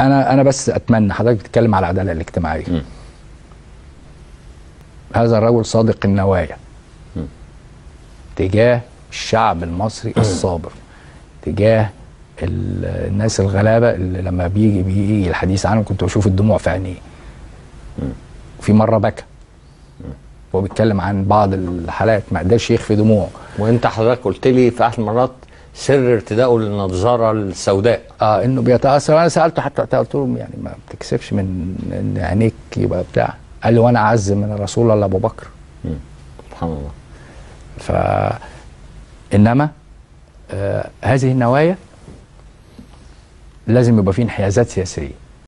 انا انا بس اتمنى حضرتك بتتكلم على العداله الاجتماعيه م. هذا الرجل صادق النوايا تجاه الشعب المصري الصابر تجاه ال- الناس الغلابه اللي لما بيجي بيجي الحديث عنهم كنت بشوف الدموع في عينيه في مره بكى هو بيتكلم عن بعض الحالات ما قدرش يخفي دموعه وانت حضرتك قلت لي في احد المرات سر ارتدائه للنظاره السوداء اه انه بيتاثر وانا سالته حتى وقتها قلت له يعني ما بتكسبش من ان عينيك يبقى بتاع قال لي وانا اعز من الرسول الله ابو بكر سبحان الله ف انما آه هذه النوايا لازم يبقى فيه انحيازات سياسيه